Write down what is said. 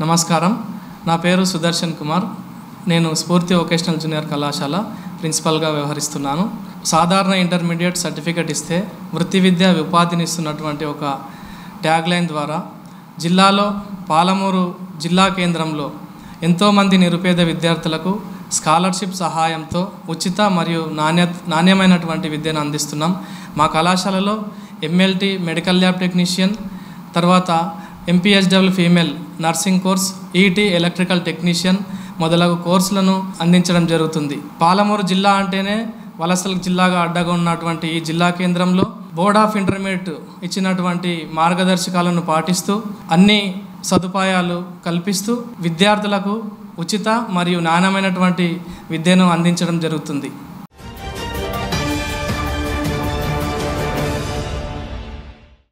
నమస్కారం నా పేరు సుదర్శన్ కుమార్ నేను స్ఫూర్తి వొకేషనల్ జూనియర్ కళాశాల ప్రిన్సిపల్గా వ్యవహరిస్తున్నాను సాధారణ ఇంటర్మీడియట్ సర్టిఫికెట్ ఇస్తే వృత్తి విద్య ఉపాధిని ఇస్తున్నటువంటి ఒక ట్యాగ్ లైన్ ద్వారా జిల్లాలో పాలమూరు జిల్లా కేంద్రంలో ఎంతోమంది నిరుపేద విద్యార్థులకు స్కాలర్షిప్ సహాయంతో ఉచిత మరియు నాణ్య నాణ్యమైనటువంటి విద్యను అందిస్తున్నాం మా కళాశాలలో ఎంఎల్టీ మెడికల్ ల్యాబ్ టెక్నీషియన్ తర్వాత MPHW female nursing course ET electrical technician మొదలగు కోర్సులను అందించడం జరుగుతుంది పాలమూరు జిల్లా అంటేనే వలసల జిల్లాగా అడ్డగా ఉన్నటువంటి ఈ జిల్లా కేంద్రంలో బోర్డ్ ఆఫ్ ఇంటర్మీడియట్ ఇచ్చినటువంటి మార్గదర్శకాలను పాటిస్తూ అన్ని సదుపాయాలు కల్పిస్తూ విద్యార్థులకు ఉచిత మరియు నాణ్యమైనటువంటి విద్యను అందించడం జరుగుతుంది